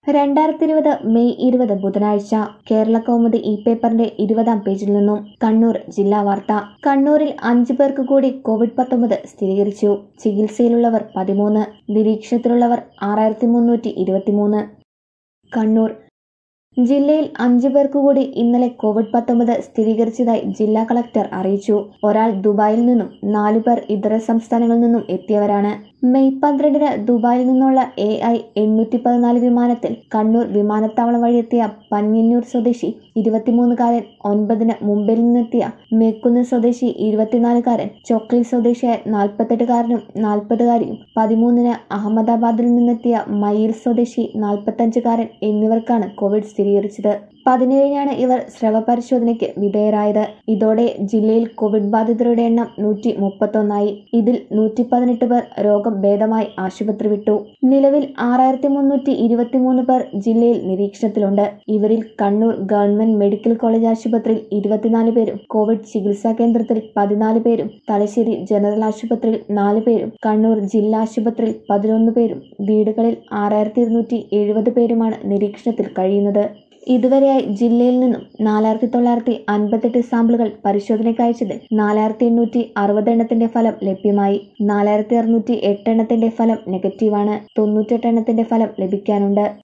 രണ്ടായിരത്തി ഇരുപത് മെയ് ഇരുപത് ബുധനാഴ്ച കേരള കൗമുദി ഇ പേപ്പറിന്റെ ഇരുപതാം പേജിൽ നിന്നും കണ്ണൂർ ജില്ലാ വാർത്ത കണ്ണൂരിൽ അഞ്ചു പേർക്ക് കൂടി കോവിഡ് പത്തൊമ്പത് സ്ഥിരീകരിച്ചു ചികിത്സയിലുള്ളവർ പതിമൂന്ന് നിരീക്ഷണത്തിലുള്ളവർ ആറായിരത്തി മുന്നൂറ്റി ഇരുപത്തിമൂന്ന് കണ്ണൂർ ജില്ലയിൽ അഞ്ചു പേർക്ക് കൂടി ഇന്നലെ കോവിഡ് പത്തൊമ്പത് സ്ഥിരീകരിച്ചതായി ജില്ലാ കളക്ടർ അറിയിച്ചു ഒരാൾ ദുബായിൽ നിന്നും നാലു പേർ ഇതര സംസ്ഥാനങ്ങളിൽ നിന്നും എത്തിയവരാണ് മെയ് പന്ത്രണ്ടിന് ദുബായിൽ നിന്നുള്ള എ ഐ എണ്ണൂറ്റി പതിനാല് വിമാനത്തിൽ കണ്ണൂർ വിമാനത്താവളം വഴിയെത്തിയ പന്യന്നൂർ സ്വദേശി ഇരുപത്തിമൂന്നുകാരൻ ഒൻപതിന് മുംബൈയിൽ നിന്നെത്തിയ മേക്കുന്ന് സ്വദേശി ഇരുപത്തിനാലുകാരൻ ചൊക്ലി സ്വദേശിയായ നാൽപ്പത്തെട്ടുകാരനും നാൽപ്പതുകാരിയും പതിമൂന്നിന് അഹമ്മദാബാദിൽ നിന്നെത്തിയ മയിൽ സ്വദേശി നാൽപ്പത്തഞ്ചുകാരൻ എന്നിവർക്കാണ് കോവിഡ് സ്ഥിരീകരിച്ചത് പതിനേഴിനാണ് ഇവർ സ്രവപരിശോധനയ്ക്ക് വിധേയരായത് ഇതോടെ ജില്ലയിൽ കോവിഡ് ബാധിതരുടെ എണ്ണം നൂറ്റി മുപ്പത്തൊന്നായി ഇതിൽ നൂറ്റി പതിനെട്ട് പേർ രോഗം ഭേദമായി ആശുപത്രി വിട്ടു നിലവിൽ ആറായിരത്തി മുന്നൂറ്റി ഇരുപത്തിമൂന്ന് പേർ ജില്ലയിൽ നിരീക്ഷണത്തിലുണ്ട് ഇവരിൽ കണ്ണൂർ ഗവൺമെന്റ് മെഡിക്കൽ കോളേജ് ആശുപത്രിയിൽ ഇരുപത്തിനാല് പേരും കോവിഡ് ചികിത്സാ കേന്ദ്രത്തിൽ പതിനാല് പേരും തലശ്ശേരി ജനറൽ ആശുപത്രിയിൽ നാല് പേരും കണ്ണൂർ ജില്ലാ ആശുപത്രിയിൽ പതിനൊന്ന് പേരും വീടുകളിൽ ആറായിരത്തി ഇരുന്നൂറ്റി എഴുപത് പേരുമാണ് നിരീക്ഷണത്തിൽ കഴിയുന്നത് ഇതുവരെയായി ജില്ലയിൽ നിന്നും നാലായിരത്തി തൊള്ളായിരത്തി അൻപത്തെട്ട് സാമ്പിളുകൾ പരിശോധനയ്ക്ക് അയച്ചതിൽ നാലായിരത്തി എണ്ണൂറ്റി അറുപത് എണ്ണത്തിന്റെ ഫലം ലഭ്യമായി നാലായിരത്തി അറുന്നൂറ്റി എട്ട് എണ്ണത്തിന്റെ ഫലം നെഗറ്റീവാണ് തൊണ്ണൂറ്റെട്ട് എണ്ണത്തിന്റെ ഫലം ലഭിക്കാനുണ്ട്